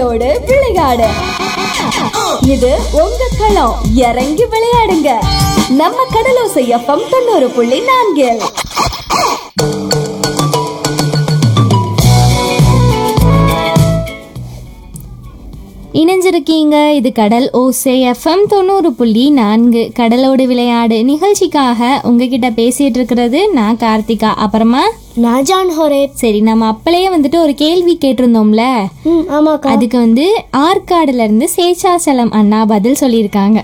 கடலோடு விளையாடு இது உங்க களம் இறங்கி விளையாடுங்க நம்ம கடலோசை எஃப்எம் தொண்ணூறு புள்ளி நான்கில் இணைஞ்சிருக்கீங்க இது கடல் ஓசை எஃப்எம் தொண்ணூறு புள்ளி நான்கு கடலோடு விளையாடு நிகழ்ச்சிக்காக உங்ககிட்ட பேசிட்டு இருக்கிறது நான் கார்த்திகா அப்புறமா நான் ஜான் ஹோரேப் சரி நம்ம அப்பளையே வந்துட்டு ஒரு கேள்வி கேட்டிருந்தோம்ல ம் ஆமாக்கா அதுக்கு வந்து ஆற்காடுல இருந்து சேஷாசலம் அண்ணா பதில் சொல்லியிருக்காங்க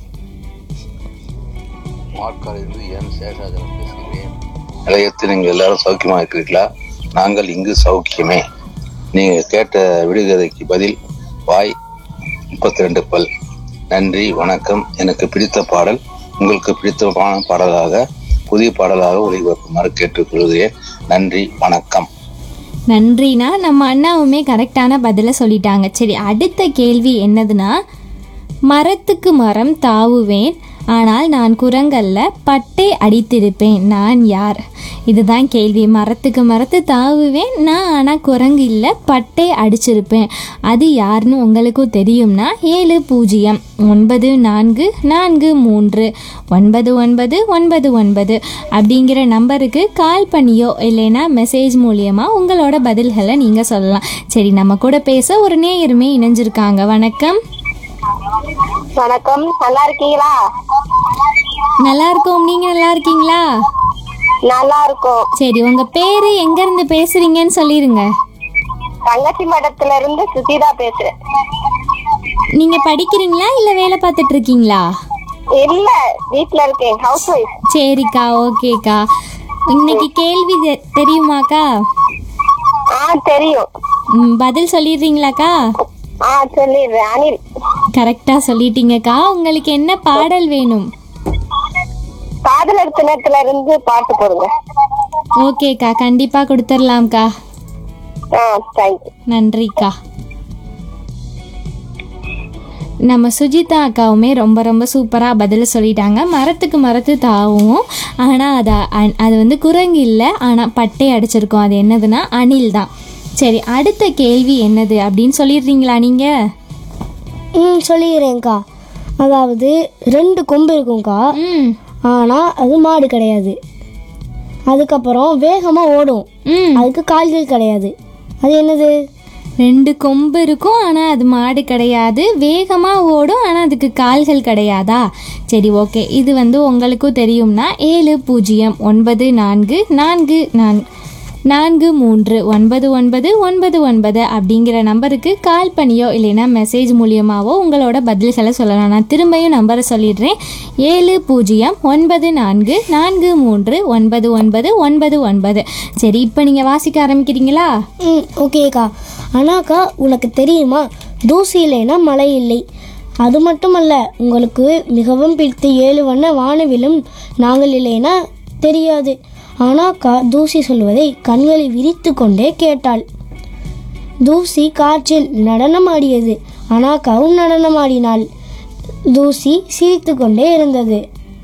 ஆட்காரிலிருந்து என் சேஷாஜலம் பேசுகிறேன் நிலையத்தில் நீங்கள் எல்லாரும் சௌக்கியமா இருக்கிறீர்களா நாங்கள் இங்கு சௌக்கியமே நீங்க கேட்ட விடுகதைக்கு பதில் வாய் முப்பத்தி ரெண்டு பல் நன்றி வணக்கம் எனக்கு பிடித்த பாடல் உங்களுக்கு பிடித்தமான பாடலாக புதிய பாடலாக ஒளிபரப்புமாறு கேட்டுக்கொள்கிறேன் நன்றி வணக்கம் நன்றினா நம்ம அண்ணாவுமே கரெக்டான பதிலை சொல்லிட்டாங்க சரி அடுத்த கேள்வி என்னதுன்னா மரத்துக்கு மரம் தாவுவேன் ஆனால் நான் குரங்கல்ல பட்டை அடித்திருப்பேன் நான் யார் இதுதான் கேள்வி மரத்துக்கு மரத்து தாவுவேன் நான் ஆனால் குரங்கு இல்லை பட்டை அடிச்சிருப்பேன் அது யாருன்னு உங்களுக்கும் தெரியும்னா ஏழு பூஜ்ஜியம் ஒன்பது நான்கு நான்கு மூன்று ஒன்பது ஒன்பது ஒன்பது ஒன்பது அப்படிங்கிற நம்பருக்கு கால் பண்ணியோ இல்லைன்னா மெசேஜ் மூலியமாக உங்களோட பதில்களை நீங்கள் சொல்லலாம் சரி நம்ம கூட பேச ஒரு நேயருமே இணைஞ்சிருக்காங்க வணக்கம் வணக்கம் நல்லா இருக்கீங்களா நல்லா இருக்கோம் நீங்கள் நல்லா இருக்கீங்களா நல்லா இருக்கும் சரி உங்கள் பேர் எங்கேருந்து பேசுகிறீங்கன்னு சொல்லிடுங்க தங்கச்சி மடத்துல இருந்து சுசிதா பேசுறேன் நீங்கள் படிக்கிறீங்களா இல்லை வேலை பார்த்துட்டு இருக்கீங்களா இல்ல வீட்ல இருக்கேன் ஹவுஸ் ஒய்ஃப் சரிக்கா ஓகேக்கா இன்னைக்கு கேள்வி தெ- தெரியுமாக்கா ஆ தெரியும் ம், பதில் சொல்லிடுறீங்களாக்கா ஆ சொல்லிடுறேன் அனில் கரெக்டாக சொல்லிட்டீங்கக்கா உங்களுக்கு என்ன பாடல் வேணும் காதலர் தினத்துல இருந்து பாட்டு போடுங்க ஓகேக்கா கண்டிப்பாக கொடுத்துடலாம்க்கா ஆ தேங்க்யூ நன்றிக்கா நம்ம சுஜிதா அக்காவுமே ரொம்ப ரொம்ப சூப்பராக பதில் சொல்லிட்டாங்க மரத்துக்கு மரத்து தாவும் ஆனால் அது அ- அது வந்து குரங்கு இல்லை ஆனால் பட்டை அடிச்சிருக்கோம் அது என்னதுன்னா அணில் தான் சரி அடுத்த கேள்வி என்னது அப்படின்னு சொல்லிடுறீங்களா நீங்கள் ம் சொல்லிடுறேன்க்கா அதாவது ரெண்டு கொம்பு இருக்கும்க்கா ம் ஆனால் அது மாடு கிடையாது அதுக்கப்புறம் வேகமாக ஓடும் ம் அதுக்கு கால்கள் கிடையாது அது என்னது ரெண்டு கொம்பு இருக்கும் ஆனால் அது மாடு கிடையாது வேகமாக ஓடும் ஆனால் அதுக்கு கால்கள் கிடையாதா சரி ஓகே இது வந்து உங்களுக்கும் தெரியும்னா ஏழு பூஜ்ஜியம் ஒன்பது நான்கு நான்கு நான் நான்கு மூன்று ஒன்பது ஒன்பது ஒன்பது ஒன்பது அப்படிங்கிற நம்பருக்கு கால் பண்ணியோ இல்லைன்னா மெசேஜ் மூலியமாவோ உங்களோட பதில்களை சொல்லலாம் நான் திரும்பியும் நம்பரை சொல்லிடுறேன் ஏழு பூஜ்ஜியம் ஒன்பது நான்கு நான்கு மூன்று ஒன்பது ஒன்பது ஒன்பது ஒன்பது சரி இப்போ நீங்கள் வாசிக்க ஆரம்பிக்கிறீங்களா ம் ஓகேக்கா ஆனாக்கா உனக்கு தெரியுமா தூசி இல்லைன்னா மழை இல்லை அது மட்டுமல்ல உங்களுக்கு மிகவும் பிடித்த ஏழு வண்ண வானவிலும் நாங்கள் இல்லைன்னா தெரியாது ஆனாக்கா தூசி சொல்வதை கண்களை விரித்து கொண்டே கேட்டாள் தூசி காற்றில் நடனமாடியது அனாக்காவும் நடனமாடினாள் தூசி சிரித்து கொண்டே இருந்தது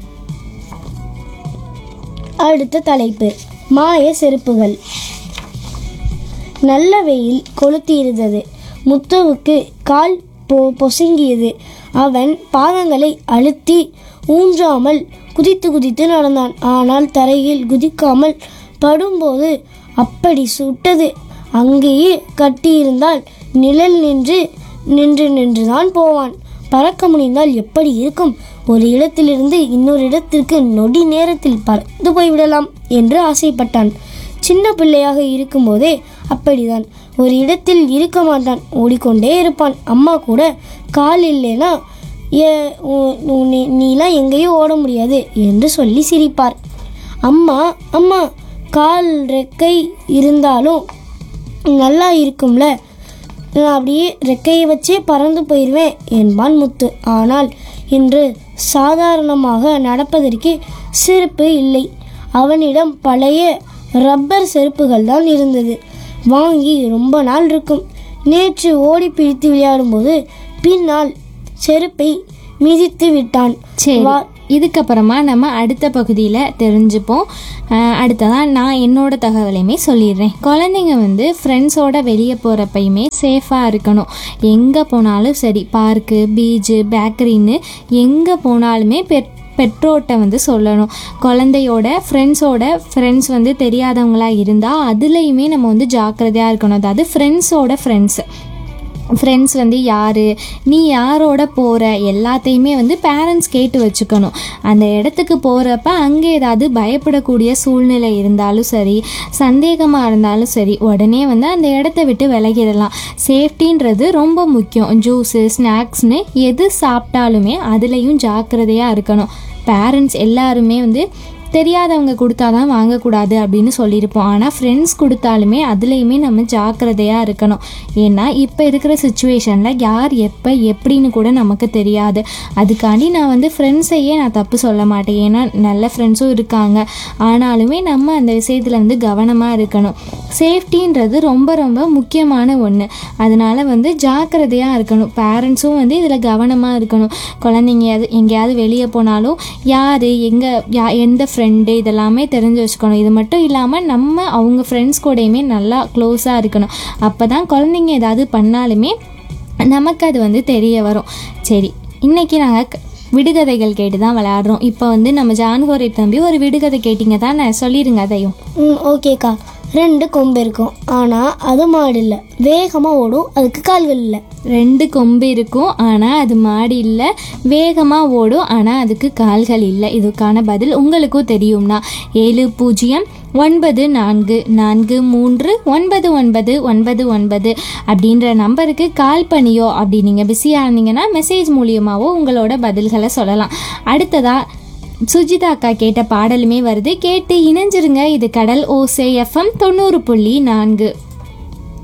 அடுத்த தலைப்பு மாய செருப்புகள் நல்ல வெயில் கொளுத்தி இருந்தது முத்துவுக்கு கால் பொ பொசுங்கியது அவன் பாதங்களை அழுத்தி ஊன்றாமல் குதித்து குதித்து நடந்தான் ஆனால் தரையில் குதிக்காமல் படும்போது அப்படி சுட்டது அங்கேயே கட்டியிருந்தால் நிழல் நின்று நின்று நின்றுதான் போவான் பறக்க முடிந்தால் எப்படி இருக்கும் ஒரு இடத்திலிருந்து இன்னொரு இடத்திற்கு நொடி நேரத்தில் பறந்து போய்விடலாம் என்று ஆசைப்பட்டான் சின்ன பிள்ளையாக இருக்கும்போதே அப்படிதான் ஒரு இடத்தில் இருக்க மாட்டான் ஓடிக்கொண்டே இருப்பான் அம்மா கூட கால் இல்லைனா ஏ உ- உ- நீ- நீலாம் எங்கேயும் ஓட முடியாது என்று சொல்லி சிரிப்பார் அம்மா அம்மா கால் ரெக்கை இருந்தாலும் நல்லா இருக்கும்ல நான் அப்படியே ரெக்கையை வச்சே பறந்து போயிடுவேன் என்பான் முத்து ஆனால் இன்று சாதாரணமாக நடப்பதற்கு செருப்பு இல்லை அவனிடம் பழைய ரப்பர் செருப்புகள் தான் இருந்தது வாங்கி ரொம்ப நாள் இருக்கும் நேற்று ஓடி பிடித்து விளையாடும்போது பின்னால் செருப்பை மிதித்து விட்டான் சரி வா- இதுக்கப்புறமா நம்ம அடுத்த பகுதியில் தெரிஞ்சுப்போம் அஹ் அடுத்ததான் நான் என்னோட தகவலையுமே சொல்லிடுறேன் குழந்தைங்க வந்து ஃப்ரெண்ட்ஸோட வெளியே போகிறப்பயுமே சேஃபாக இருக்கணும் எங்கே போனாலும் சரி பார்க்கு பீச்சு பேக்கரின்னு எங்கே போனாலுமே பெட் பெற்றோர்கிட்ட வந்து சொல்லணும் குழந்தையோட ஃப்ரெண்ட்ஸோட ஃப்ரெண்ட்ஸ் வந்து தெரியாதவங்களா இருந்தால் அதுலேயுமே நம்ம வந்து ஜாக்கிரதையாக இருக்கணும் அதாவது ஃப்ரெண்ட்ஸோட ஃப்ரெண்ட்ஸ் ஃப்ரெண்ட்ஸ் வந்து யார் நீ யாரோட போகிற எல்லாத்தையுமே வந்து பேரண்ட்ஸ் கேட்டு வச்சுக்கணும் அந்த இடத்துக்கு போகிறப்ப அங்கே ஏதாவது பயப்படக்கூடிய சூழ்நிலை இருந்தாலும் சரி சந்தேகமாக இருந்தாலும் சரி உடனே வந்து அந்த இடத்த விட்டு விலகிடலாம் சேஃப்டின்றது ரொம்ப முக்கியம் ஜூஸு ஸ்நாக்ஸ்னு எது சாப்பிட்டாலுமே அதுலேயும் ஜாக்கிரதையாக இருக்கணும் பேரண்ட்ஸ் எல்லாருமே வந்து தெரியாதவங்க கொடுத்தா தான் வாங்கக்கூடாது அப்படின்னு சொல்லியிருப்போம் ஆனால் ஃப்ரெண்ட்ஸ் கொடுத்தாலுமே அதுலேயுமே நம்ம ஜாக்கிரதையாக இருக்கணும் ஏன்னா இப்போ இருக்கிற சுச்சுவேஷனில் யார் எப்போ எப்படின்னு கூட நமக்கு தெரியாது அதுக்காண்டி நான் வந்து ஃப்ரெண்ட்ஸையே நான் தப்பு சொல்ல மாட்டேன் ஏன்னா நல்ல ஃப்ரெண்ட்ஸும் இருக்காங்க ஆனாலுமே நம்ம அந்த விஷயத்தில் வந்து கவனமாக இருக்கணும் சேஃப்டின்றது ரொம்ப ரொம்ப முக்கியமான ஒன்று அதனால வந்து ஜாக்கிரதையாக இருக்கணும் பேரண்ட்ஸும் வந்து இதில் கவனமாக இருக்கணும் குழந்தைங்க எது எங்கேயாவது வெளியே போனாலும் யார் எங்கே யா எந்த ஃப்ரெண்டு இதெல்லாமே தெரிஞ்சு வச்சுக்கணும் இது மட்டும் இல்லாமல் நம்ம அவங்க ஃப்ரெண்ட்ஸ் கூடயுமே நல்லா க்ளோஸாக இருக்கணும் அப்போ தான் குழந்தைங்க ஏதாவது பண்ணாலுமே நமக்கு அது வந்து தெரிய வரும் சரி இன்னைக்கு நாங்கள் விடுகதைகள் கேட்டு தான் விளையாடுறோம் இப்போ வந்து நம்ம ஜான்கோரை தம்பி ஒரு விடுகதை கேட்டிங்க தான் சொல்லிடுங்க அதையும் ம் ஓகேக்கா ரெண்டு கொம்பு இருக்கும் ஆனால் அது மாடு இல்லை வேகமாக ஓடும் அதுக்கு கால்கள் இல்லை ரெண்டு கொம்பு இருக்கும் ஆனால் அது மாடு இல்லை வேகமாக ஓடும் ஆனால் அதுக்கு கால்கள் இல்லை இதுக்கான பதில் உங்களுக்கும் தெரியும்னா ஏழு பூஜ்ஜியம் ஒன்பது நான்கு நான்கு மூன்று ஒன்பது ஒன்பது ஒன்பது ஒன்பது அப்படின்ற நம்பருக்கு கால் பண்ணியோ அப்படி நீங்கள் பிஸியாக இருந்தீங்கன்னா மெசேஜ் மூலியமாகவோ உங்களோட பதில்களை சொல்லலாம் அடுத்ததாக சுஜிதா அக்கா கேட்ட பாடலுமே வருது கேட்டு இணைஞ்சிருங்க இது கடல் ஓசே எஃப்எம் தொண்ணூறு புள்ளி நான்கு